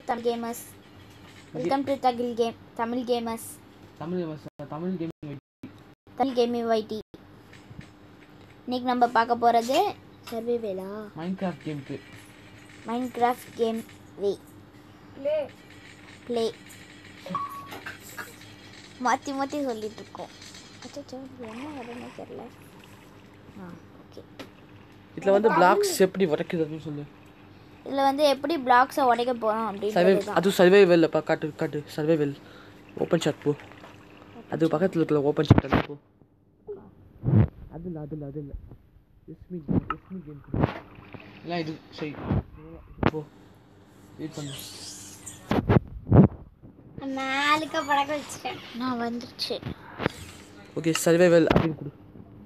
Tamil gamers welcome to தகில் game Tamil gamers Tamil Tamil game Tamil gaming வைட்டி இன்னைக்கு நம்ம பார்க்க போகிறது சர்வேவேலா மைண்ட் கிராஃப்ட் கேம்க்கு மைண்ட் கிராஃப்ட் கேம் வே ப்ளே மாற்றி மாற்றி சொல்லிட்டு இருக்கோம் அச்சோ இது என்ன வரும்னு தெரியல ஆ ஓகே இதில் வந்து பிளாக்ஸ் எப்படி உடைக்கிறதுன்னு சொல்லு இதில் வந்து எப்படி பிளாக்ஸை உடைக்க போகிறோம் சர்வே அப்படின்றது தான் அது சர்வைவல் பா காட்டு காட்டு சர்வைவல் ஓப்பன் ஷாட் போ அது பக்கத்தில் இருக்கிற ஓப்பன் ஷாட் அது போ அது இல்லை அது இல்லை அது இல்லை எஸ்மி கேம் எஸ்மி கேம் எல்லாம் இது செய் போ வெயிட் பண்ணு நாளுக்கு பழக்க வச்சுட்டேன் நான் வந்துருச்சு ஓகே சர்வைவல் அப்படின்னு கொடு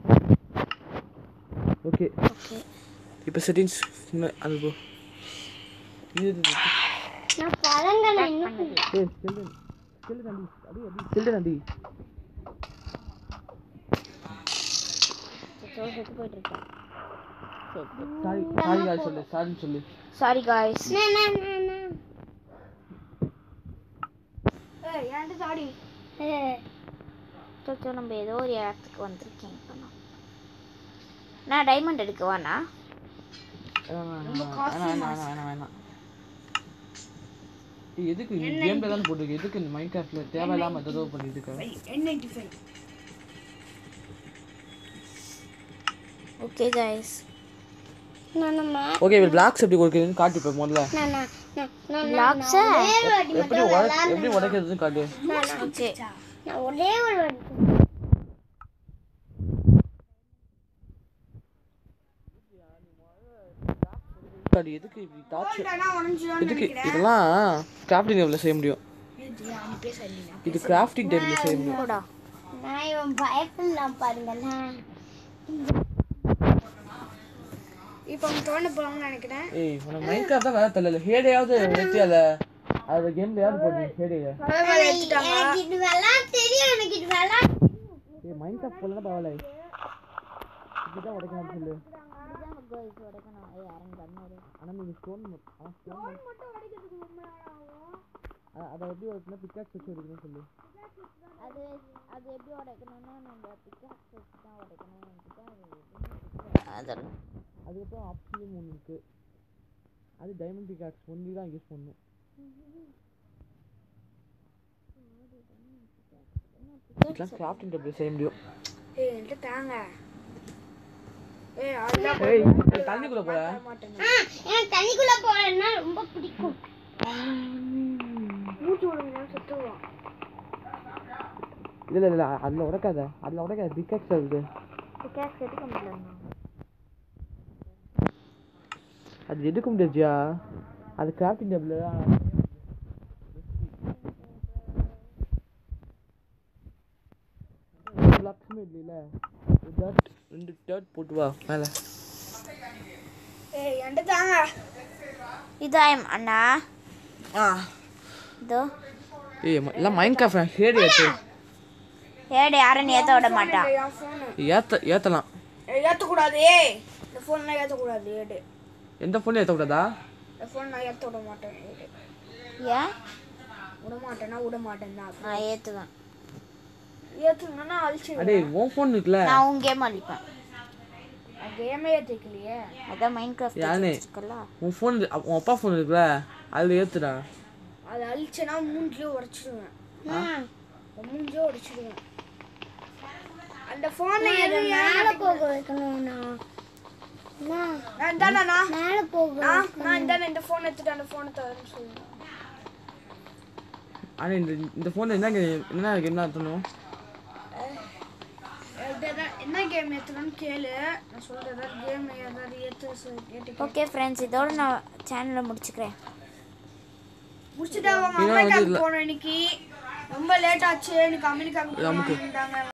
ஓகே ஓகே இப்போ செட்டிங்ஸ் அது போ இது இது, இது. நான் பழங்களை இன்னும் ஏய் செல்லு செல்லு நண்டி அடி அடி செல்லு நண்டி செத்து போயிட்டு இருக்கேன் சாரி சாரி காய் சொல்லு சாரின்னு சொல்லு சாரி காய்ஸ் சோ நம்ம ஏதோ ஒரு இடத்துக்கு வந்திருக்கேன் இப்போ நான் நான் டைமண்ட் எடுக்கவாண்ணா வேணாம் வேணாம் வேணாம் வேணாம் வேணாம் ஏய், எதுக்கு நீ கேம்ல தான் போட்டுருக்கு எதுக்கு இந்த மைண்ட் கிராஃப்ட்ல தேவையில்லாம ஏதோ பண்ணிட்டு இருக்க ஓகே காய்ஸ் ஓகே இவள் பிளாக்ஸ் எப்படி கொடுக்குறதுன்னு காட்டு இப்போ முதல்ல பிளாக்ஸை எப்படி உட எப்படி உடைக்கிறதுன்னு காட்டு ஓகே ஒரே ஒரு காட்டு எதுக்கு இப்படி டார்ச்சர் எதுக்கு இதெல்லாம் கிராஃப்டிங் டேபிளில் செய்ய முடியும் இது கிராஃப்டிங் டேபிளில் செய்ய முடியும் போடா நான் இவன் பயப்படலாம் பாருங்களேன் இப்போ அவங்க தோண்ட போகலாம்னு நினைக்கிறேன் ஏய் உனக்கு மைண்ட் கிராஃப்ட் தான் வேலை தெரியல ஹேடையாவது ஏற்றி அதை அது கேம்லையாவது போட்டு ஹேடையை எனக்கு இது விளாட தெரியும் எனக்கு இது விளாட ஏய் மைண்ட் கிராஃப்ட் போடலாம் பரவாயில்ல இப்படிதான் உடைக்கணும்னு சொல்லு ஆனால் நீங்கள் ஸ்டோன் ஆனால் ஸ்டோன் அதை எப்படி உடைக்கணும் பிக்காக்ஸ் வச்சு உடைக்கணும்னு சொல்லு அது அது எப்படி உடைக்கணும்னா நம்ம பிக்காக்ஸ் வச்சு தான் உடைக்கணும் அதெல்லாம் அதுக்கப்புறம் ஆப்ஷனும் ஒன்று இருக்குது அது டைமண்ட் பிக்காக்ஸ் ஒன்லி தான் யூஸ் பண்ணணும் இதெல்லாம் கிராஃப்டிங் டேபிள் செய்ய முடியும் ஏய் என்கிட்ட தாங்க ஏய் அதெல்லாம் ஏய் தண்ணிக்குள்ளே போல எனக்கு தண்ணிக்குள்ள போறேன்னா ரொம்ப பிடிக்கும் மூச்சு விடுங்க சுத்துவோம் இல்லை இல்லை அதில் உடைக்காத அதில் உடைக்காத பிக்காக்ஸ் இருக்குது பிக்காக்ஸ் எடுக்க முடியலண்ணா அது எடுக்க முடியாதுயா அது கிராஃப்டிங் டேபிள் தான் பிளாக்ஸுமே இல்லைல்ல ஒரு டர்ட் ரெண்டு டர்ட் போட்டு வா மேலே ஏய் என்கிட்ட தாங்க இதாயம் அண்ணா ஆ இதோ ஏய் ம- எல்லாம் மைண்ட் கிராஃப்ட் ஹேடு ஏற்று ஏடு யாரும் ஏற்ற விட மாட்டான் என் ஃபோனு ஏற்ற ஏற்றலாம் ஏற்றக்கூடாது ஏய் இந்த ஃபோன்லாம் ஏற்றக்கூடாது ஏடு எந்த ஃபோன்லையும் ஏற்றக்கூடாதா இந்த ஃபோன் நான் ஏற்ற விட மாட்டேன் ஏடு ஏன் விட மாட்டேன்னா விட மாட்டேன் தான் நான் ஏற்றுவேன் ஏற்றுனா அழிச்சிடுவேன் அடே உன் ஃபோன் இருக்குல்ல நான் உன் கேம் அழிப்பேன் கேமே ஏற்றிக்கலையே அதான் மைண்ட் கிராஃப்ட் யானே? வச்சுருக்கல உன் ஃபோன் உன் அப்பா ஃபோன் இருக்குல்ல அதில் ஏற்றுடா அதை அழிச்சேன்னா மூஞ்சிலே உடச்சிடுவேன் மூஞ்சிலே உடச்சிடுவேன் அந்த ஃபோனை மேலே போக வைக்கணும்ண்ணா நான் இந்தாண்ணா மேலே போக நான் இந்தாண்ணா இந்த ஃபோன் எடுத்துட்டு அந்த ஃபோனை தரேன்னு சொல்லுவேன் ஆனால் இந்த இந்த ஃபோனில் என்ன game- என்ன கேம் தான் ஏற்றணும் எதாவது- என்ன கேம் ஏற்றணும்னு கேளு நான் சொல்கிறேன் ஏதாவது கேம் ஏதாவது ஏற்று கேட்டு ஓகே ஃப்ரெண்ட்ஸ் இதோட நான் சேனலை முடிச்சுக்கிறேன் முடிச்சுட்டு அவங்க அமெரிக்காவுக்கு போனோம் இன்னைக்கு ரொம்ப லேட் ஆச்சு எனக்கு அமெரிக்காவுக்கு போகணுன்ட்டாங்க